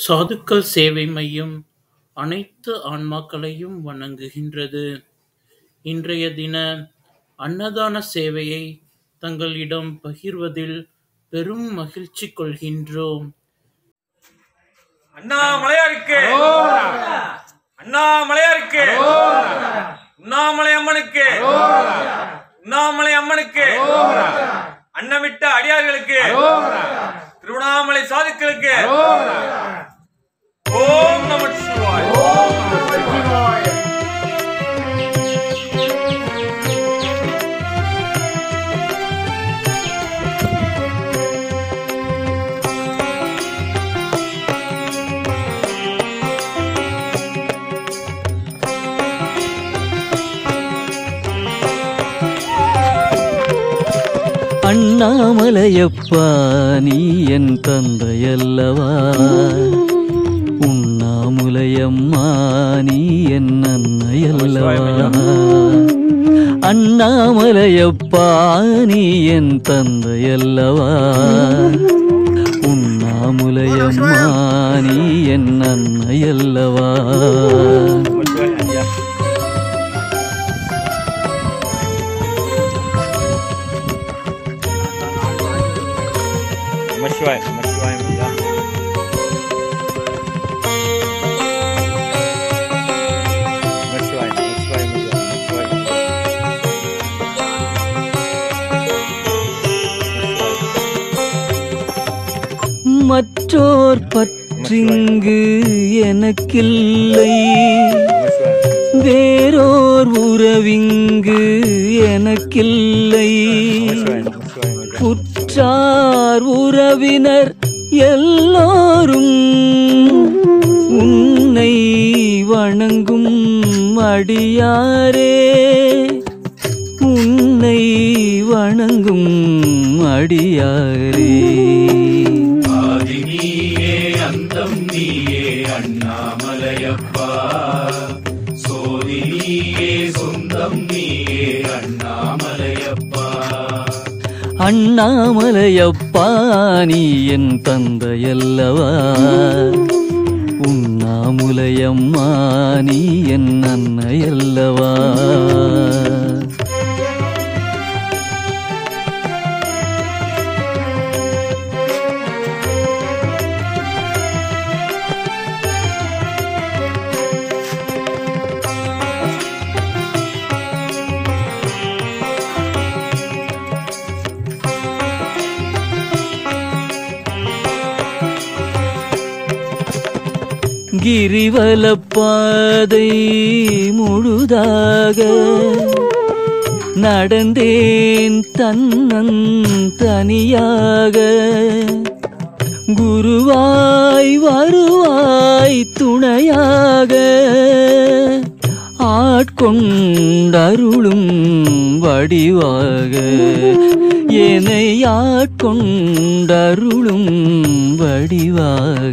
சாதுக்கள் சேவை மையம் அனைத்து ஆன்மாக்களையும் வணங்குகின்றது. இன்றைய தின அன்னதான சேவையை தங்களிடம் பகிர்வதில் பெரும் மகிழ்ச்சி கொள்கின்றோம். அண்ணாமலையாருக்கு அண்ணாமலையாருக்கு உண்ணாமலை அம்மனுக்கு உண்ணாமலை அம்மனுக்கு அன்னமிட்ட அடியார்களுக்கு திருவண்ணாமலை சாதுக்களுக்கு ஓம் நம சிவாய் அண்ணாமலையப்பா நீ என் தந்தையல்லவா உண்ணாமுலையம்மா நீ என் அன்னையல்லவா அண்ணாமலையப்பா நீ என் தந்தையல்லவா உண்ணாமுலையம்மா நீ என் அன்னையல்லவா நம சிவாய் நம சிவாய் ஐயா நம சிவாய் நம சிவாய் ஐயா நம சிவாய் மற்றோர் பற்றிங்கு எனக்கில்லை நம சிவாய் வேறோர் உறவிங்கு எனக்கில்லை நம சிவாய் நம சிவாய் ஐயா உற்றார் உறவினர் எல்லோரும் உன்னை வணங்கும் அடியாரே உன்னை வணங்கும் அடியாரே ஆதினியே அந்தம் நீயே அண்ணாமலையப்பா சோதினியே சொந்தம் நீயே அண்ணாமலையப்பா அண்ணாமலையப்பா நீ என் தந்தையல்லவா உண்ணாமுலையம்மா நீ என் அன்னையல்லவா கிரிவலப்பாதை முழுதாக நடந்தேன் தன்னன் தனியாக குருவாய் வருவாய் துணையாக ஆட்கொண்டருளும் வடிவாக என்னை ஆட்கொண்டருளும் வடிவாக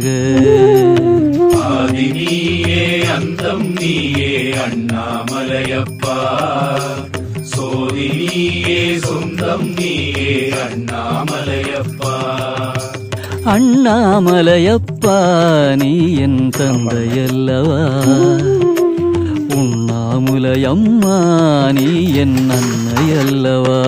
ஆதினியே அந்தம் நீயே அண்ணாமலையப்பா சோதினியே சொந்தம் நீயே அண்ணாமலையப்பா அண்ணாமலையப்பா நீ என் தந்தையல்லவா உண்ணாமுலையம்மா நீ என் அன்னையல்லவா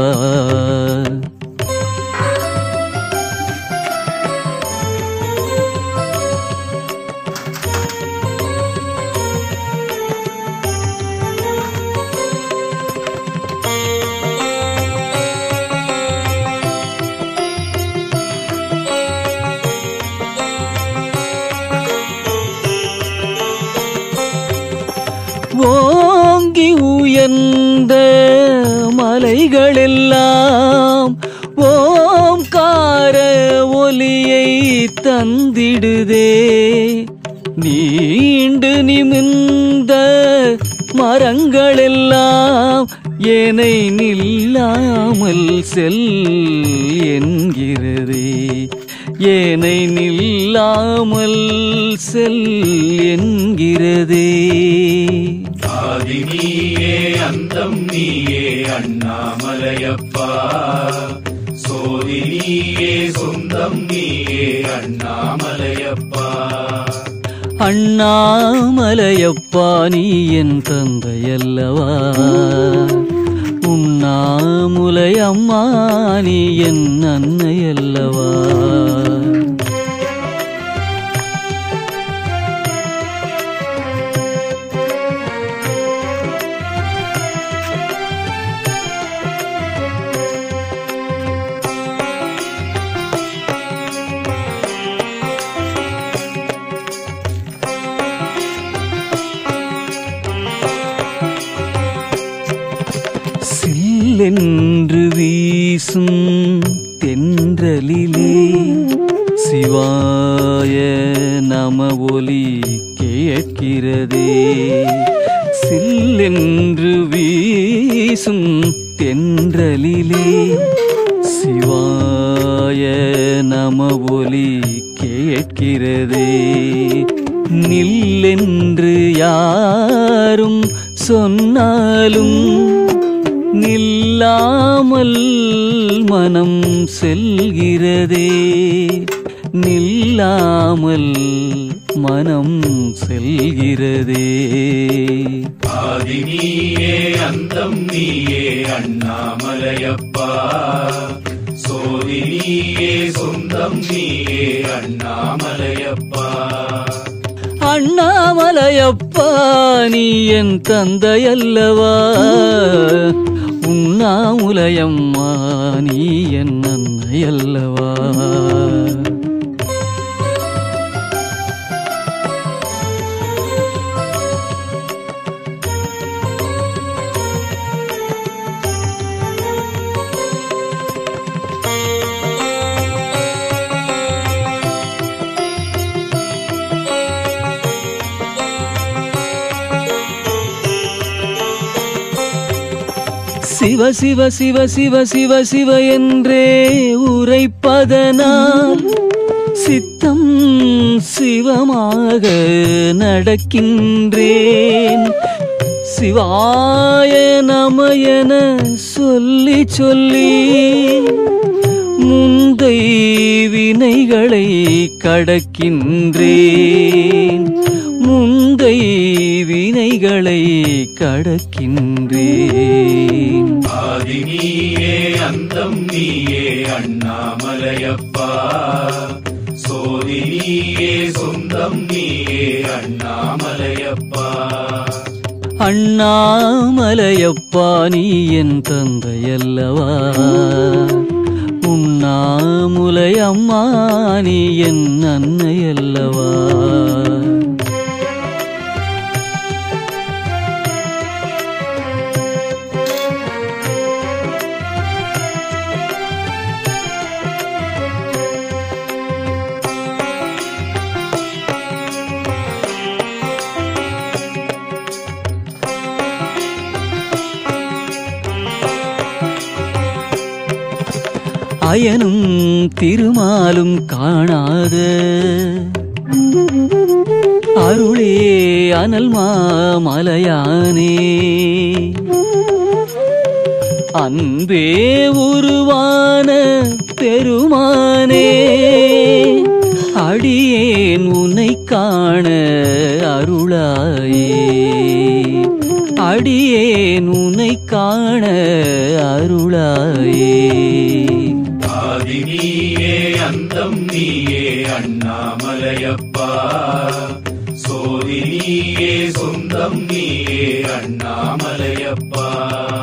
ஓங்கி உயர்ந்த மலைகளெல்லாம் ஓம்கார ஒலியை தந்திடுதே நீண்டு நிமிர்ந்த மரங்களெல்லாம் ஏனை நில்லாமல் செல் என்கிறதே ஏனை நில்லாமல் செல் என்கிறதே ஆதினியே அந்தம் நீயே அண்ணாமலையப்பா சோதினியே சொந்தம் நீயே அண்ணாமலையப்பா அண்ணாமலையப்பா நீ என் தந்தையல்லவா உண்ணாமுலை அம்மா நீ என் அன்னையல்லவா சில்லென்று வீசும் தென்றலிலே சிவாய நம ஒலி கேட்கிறதே சில்லென்று வீசும் தென்றலிலே சிவாய நம ஒலி கேட்கிறதே நில்லென்று யாரும் சொன்னாலும் நில்லாமல் மனம் செல்கிறதே நில்லாமல் மனம் செல்கிறதே ஆதி நீயே அந்தம் நீயே அண்ணாமலையப்பா சோதி நீயே சொந்தம் நீயே அண்ணாமலையப்பா அண்ணாமலையப்பா நீ என் தந்தையல்லவா உண்ணாமுலையம்மா நீ என் அன்னையல்லவா சிவ சிவ சிவ சிவ சிவ சிவ என்றே உரைப்பதனால் சித்தம் சிவமாக நடக்கின்றேன் சிவாய நமயன சொல்லி சொல்லி முந்தை வினைகளை கடக்கின்றேன் முந்தை வினைகளை கடக்கின்றேன் ஆதி நீயே அந்தம் நீயே அண்ணாமலையப்பா சோதி நீயே சொந்தம் நீயே அண்ணாமலையப்பா அண்ணாமலையப்பா நீ என் தந்தையல்லவா உண்ணாமுலை அம்மா நீ என் அன்னையல்லவா அயனும் திருமாலும் காணாத அருளே அனல் மாமலையானே அன்பே உருவான பெருமானே அடியேன் உன்னை காண அருளாயே அடியேன் உன்னை காண அருளாயே ஆதி நீயே அந்தம் நீயே அண்ணாமலையப்பா சோதி நீயே சொந்தம் நீயே அண்ணாமலையப்பா